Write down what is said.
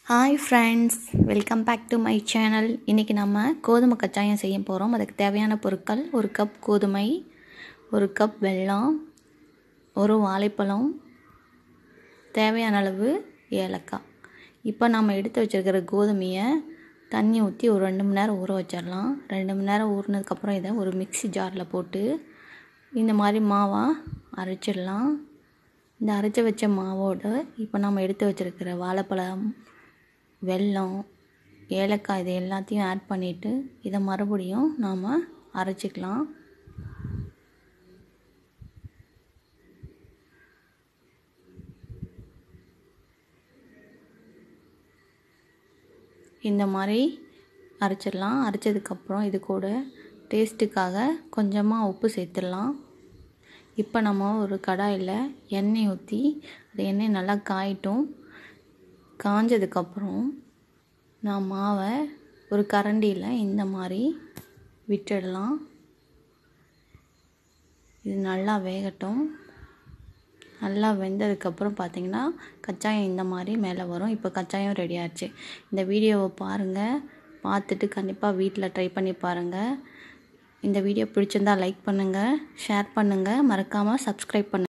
hi friends welcome back to my channel இன்றைக்கி நம்ம கோதுமை கச்சாயம் செய்ய போகிறோம் அதுக்கு தேவையான பொருட்கள் ஒரு கப் கோதுமை ஒரு கப் வெல்லம் ஒரு வாழைப்பழம் தேவையான அளவு ஏலக்காய் இப்போ நம்ம எடுத்து வச்சுருக்கிற கோதுமையை தண்ணி ஊற்றி ஒரு ரெண்டு மணி நேரம் ஊற வச்சிடலாம் ரெண்டு மணி நேரம் ஊறினதுக்கப்புறம் இதை ஒரு மிக்ஸி ஜாரில் போட்டு இந்த மாதிரி மாவாக அரைச்சிடலாம் இந்த அரைச்சி வச்ச மாவோட இப்போ நம்ம எடுத்து வச்சுருக்கிற வாழைப்பழம் வெல்லம் ஏலக்காய் இது எல்லாத்தையும் ஆட் பண்ணிவிட்டு இதை மறுபடியும் நாம் அரைச்சிக்கலாம் இந்த மாதிரி அரைச்சிடலாம் அரைச்சதுக்கப்புறம் இது கூட டேஸ்ட்டுக்காக கொஞ்சமாக உப்பு சேர்த்துடலாம் இப்போ நம்ம ஒரு கடாயில் எண்ணெய் ஊற்றி அந்த எண்ணெய் நல்லா காயட்டும் காஞ்சதுக்கப்புறம் நான் மாவை ஒரு கரண்டியில் இந்த மாதிரி விட்டுடலாம் இது நல்லா வேகட்டும் நல்லா வெந்ததுக்கப்புறம் பார்த்திங்கன்னா கச்சாயம் இந்த மாதிரி மேலே வரும் இப்போ கச்சாயம் ரெடி ஆச்சு இந்த வீடியோவை பாருங்கள் பார்த்துட்டு கண்டிப்பாக வீட்டில் ட்ரை பண்ணி பாருங்கள் இந்த வீடியோ பிடிச்சிருந்தால் லைக் பண்ணுங்கள் ஷேர் பண்ணுங்கள் மறக்காமல் சப்ஸ்கிரைப் பண்ணுங்கள்